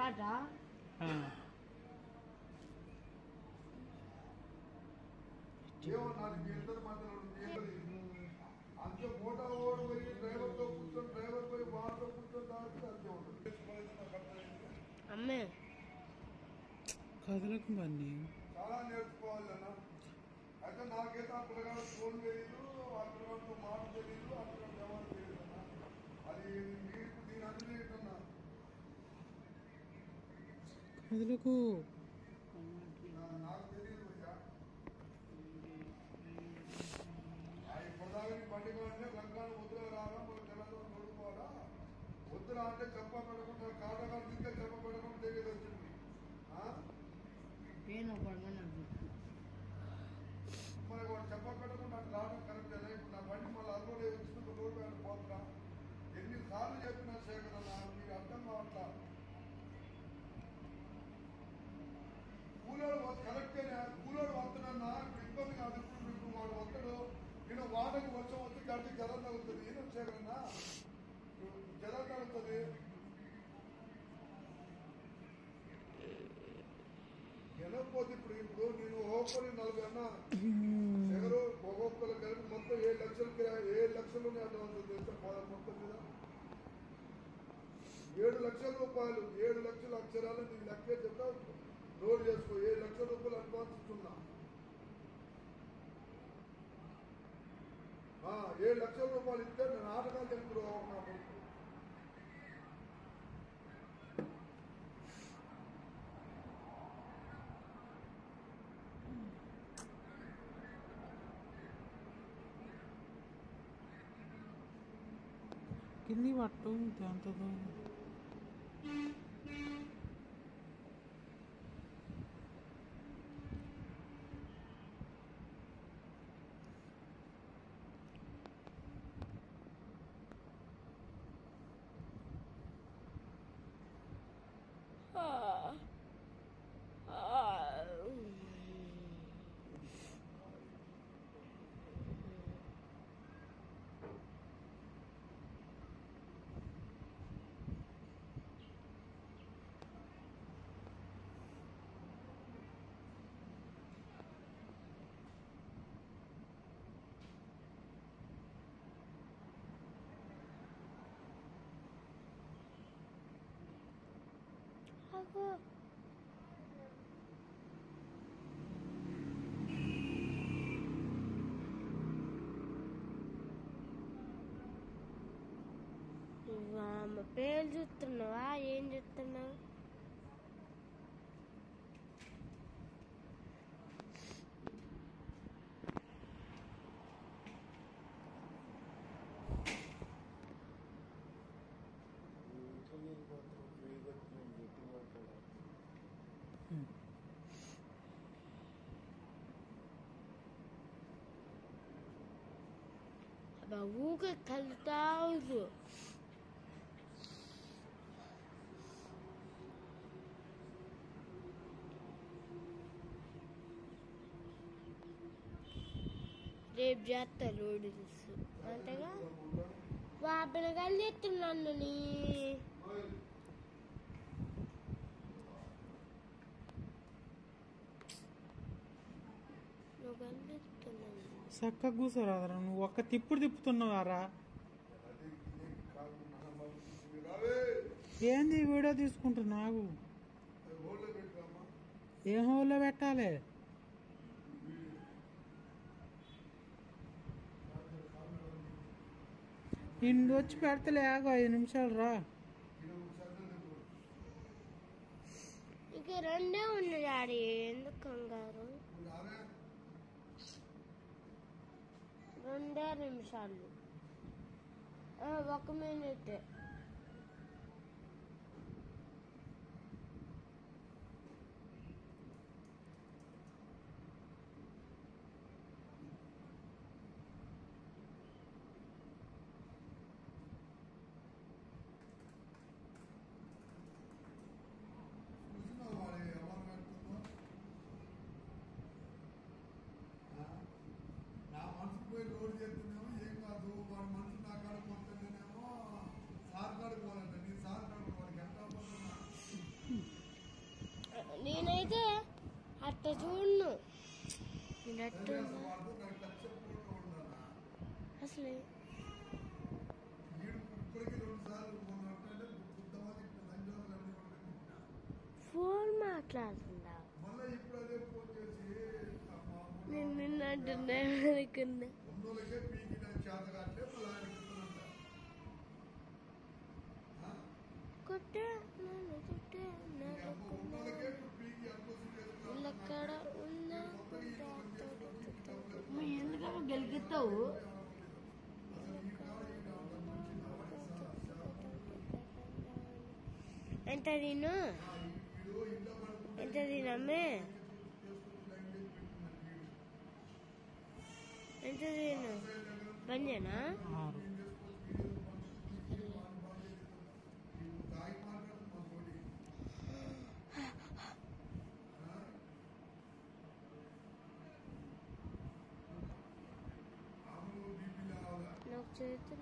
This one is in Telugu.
స్టార్టా ఆ. ఏమో నాకు మీ ఇద్దరి మధ్యలో ఉంది. ఏం తెలియదు. అంతే మోటా ఓడి పోయి డ్రైవర్ తో కూర్చొని డ్రైవర్ పోయి వాటర్ కూర్చొని దానికి అంతే ఉంటుంది నాకు అర్థమైంది. అమ్మే కదలకు బన్నీ చాలా నేర్చుకోవాలి అన్న అయితే నాకైతే ఆ పిల్లగాడు ఫోన్ తెలియదు ఆ పిల్లగాడితో మాట తెలియదు ఆ పిల్లగాడు ఎవరు తెలియదు అన్న అది మీకు దీని అన్ని ఏంటన్నా కదలకు నా- నాకు తెలియదు భయ్యా ఆ గోదావరి పండుగ అంటే లంకాను వద్దురా రాగా మన జనాలు తోడుకోవాలా వద్దురా అంటే చెప్ప పెడకుండా కాటగాడు దిగ్గా చెప్ప పెడకుండా తెలియదు వచ్చింది ఆ? నేను పడగా నాకు చెప్పు మరి వాడు చెప్ప పెట్టకుండా అట్లా రావడం కరెక్ట్ అదే ఇప్పుడు నా బండి మళ్ళీ అల్లుడే వచ్చినట్టు రోడ్డు మీద పోతున్నా ఎన్నిసార్లు చెప్పినా శేఖర్ అన్న మీకు అర్థం కావట్లా కూలోడు కరెక్టేనే కూలోడు వస్తున్నా ఇబ్బంది కాదు ఇప్పుడు మీకు వాడు వస్తాడు నేను వాడకి వర్షం వచ్చి గడిచి జలం తగ్గుతుంది ఏం శేఖర్ అన్న జలం తగ్గుతుంది గెలవకపోతే ఇప్పుడు ఇప్పుడు నేను ఓపెన్ నలభై అన్నా ఎవరు ఒక్కొక్కరు కలిపి మొత్తం ఏడు లక్షలకి ఏడు లక్షలు అడ్వాన్స్ తెలుసా పోదా మొత్తం మీద ఏడు లక్షల రూపాయలు ఏడు లక్షల అక్షరాలు నీకు లెక్కే చెప్తా నోట్ చేసుకో ఏడు లక్షల రూపాయలు అడ్వాన్స్ ఇస్తున్నా ఆ, ఏడు లక్షల రూపాయలు ఇస్తే నేను ఆటగాలు చెప్తున్నా నా కొడుకు. కింది పట్టు ఎంత దూరం అగో అమ్మ పేరు చూస్తున్నావా ఏం చూస్తున్నావు అబ్బా ఊకే కలుతావు రేపు చేస్తా రోడ్డు చూసు అంతేగా వాపిన కలిసి ఎత్తున్నాను నీ నువ్వు కలిసి ఎత్తున్నాను చక్కగా కూర్చోరాదరా నువ్వు ఒక్క తిప్పుడు తిప్పుతున్నావారా అది ఇది కాదు నాన్న బాబు. మీరు రావే ఏంది ఈ వీడియో తీసుకుంటున్నావు అది హోల్డ్లో పెట్టుకోమ్మా ఏం హోల్లో పెట్టాలి నిన్ను వచ్చి పెడతలే ఆగు ఐదు నిమిషాలు రా ఇరవై శాతం తిప్పు. ఇక రెండే ఉన్నాయి డాడీ ఎందుకు కంగారు నువ్వు రావే రెండే నిమిషాలు ఆ, ఒక మినిట్ చూసినావు వాడు ఎవరు పెడుతుందో ఆ? నా మనసు పోయి లోడ్ చేస్తున్నామో ఏం కాదు వాడి మనసు నా కాడ పోతుందేనేమో సార్ అట్ట చూడను నేను అట్టుందా వాడితో నాకు టచ్ చెప్పుకుంటూ ఉన్నాను అసలే వీడు ఇప్పటికీ రెండు సార్లు మొన్న అంటే బుద్ధవాది లంజాలు అన్ని కొట్టుకుంటా ఫోన్ మాట్లాడుతుందా మళ్ళీ ఇప్పుడు అదే ఫోన్ చేసి ఆ మామూలు నేను నిన్న అంటున్నా అనుకున్నా ఉన్నోళ్ళకే పీకి నా చేత కంటే మళ్ళీ ఆయన ఇస్తున్నా కొట్టే నన్ను కొట్టే నన్ను ఉన్నోళ్ళకే ఇప్పుడు పీకి అనుకోసం ఎక్కడ ఉందా ఎందుకమ్మా గెలిగిస్తావు ఎంత తిను ఎంత తినమ్మే ఎంత తిను బంజనా ఆరు తాగి మాట్లాడుతుంది మా తోటి ఆమె బీపీ రావాలా నాకు చేతులు